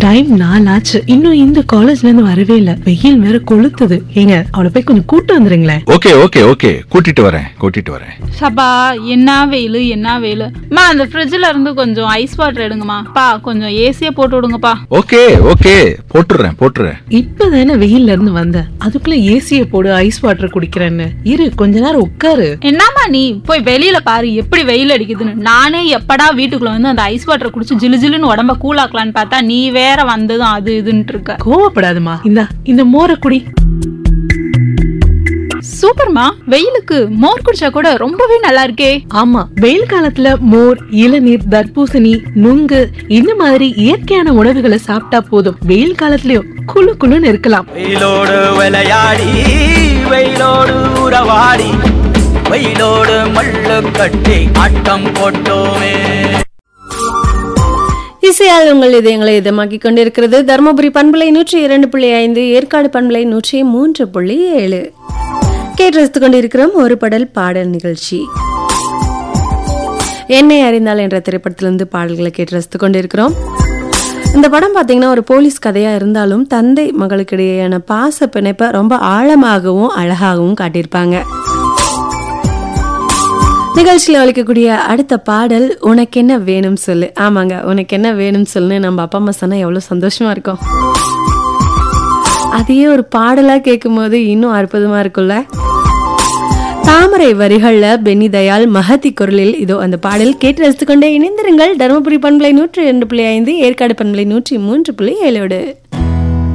time நாலாச்சு இன்னும் இந்த காலேஜ்ல இருந்து வரவே இல்ல வெயில் வேற கொளுத்துது ஏங்க அவளை போய் கொஞ்சம் கூட்டு வந்துருங்களேன் ஓகே ஓகே ஓகே கூட்டிட்டு வரேன் கூட்டிட்டு வரேன் சபா என்ன வெயில் என்ன வெயில் மா அந்த ஃப்ரிட்ஜ்ல இருந்து கொஞ்சம் ஐஸ் வாட்டர் எடுங்கம்மா பா கொஞ்சம் ஏசியே போட்டு விடுங்கப்பா ஓகே ஓகே போட்டுறேன் போட்டுறேன் இப்பதானே வெயில்ல இருந்து வந்த அதுக்குள்ள ஏசிய போடு ஐஸ் வாட்டர் குடிக்கிறேன்னு இரு கொஞ்ச நேரம் உட்காரு என்னம்மா நீ போய் வெளியில பாரு எப்படி வெயில் அடிக்குதுன்னு நானே எப்படா வீட்டுக்குள்ள வந்து அந்த ஐஸ் வாட்டர் குடிச்சு ஜிலு ஜிலுன்னு உடம்ப கூலாக்கலான்னு பார்த்தா நீ வேற வந்ததும் அது இதுன்ட்டு இருக்க கோவப்படாதம்மா இந்தா இந்த மோரை குடி சூப்பர்மா வெயிலுக்கு மோர் குடிச்சா கூட ரொம்பவே நல்லா இருக்கே ஆமா வெயில் காலத்துல மோர் இளநீர் தர்பூசணி நுங்கு இந்த மாதிரி இயற்கையான உணவுகளை சாப்பிட்டா போதும் வெயில் காலத்துலயும் குளு குளுன்னு இருக்கலாம் வெயிலோடு விளையாடி வெயிலோடு உறவாடி வெயிலோடு மல்லு கட்டி ஆட்டம் போட்டோமே இசையால் உங்கள் இதயங்களை இதமாக்கிக் கொண்டிருக்கிறது தருமபுரி பண்பலை நூற்றி இரண்டு புள்ளி ஐந்து ஏற்காடு பண்பலை நூற்றி மூன்று புள்ளி ஏழு கேட்டு ரசித்துக் கொண்டிருக்கிறோம் ஒரு படல் பாடல் நிகழ்ச்சி என்னை அறிந்தால் என்ற திரைப்படத்திலிருந்து பாடல்களை கேட்டு ரசித்துக் கொண்டிருக்கிறோம் இந்த படம் பார்த்தீங்கன்னா ஒரு போலீஸ் கதையா இருந்தாலும் தந்தை மகளுக்கு இடையேயான பாச பிணைப்பை ரொம்ப ஆழமாகவும் அழகாகவும் காட்டியிருப்பாங்க நிகழ்ச்சியில் ஒழிக்கக்கூடிய அடுத்த பாடல் உனக்கு என்ன வேணும் சொல்லு ஆமாங்க உனக்கு என்ன வேணும் சொல்லுன்னு நம்ம அப்பா அம்மா சொன்னா எவ்வளவு சந்தோஷமா இருக்கும் அதையே ஒரு பாடலா கேட்கும்போது இன்னும் அற்புதமா இருக்கும்ல தாமரை வரிகள்ல பென்னி தயாள் மகதி குரலில் இதோ அந்த பாடல் கேட்டு ரசித்துக்கொண்டே இணைந்திருங்கள் தருமபுரி பண்பலை நூற்றி இரண்டு புள்ளி ஐந்து ஏற்காடு பண்பலை நூற்றி மூன்று புள்ளி ஏழோடு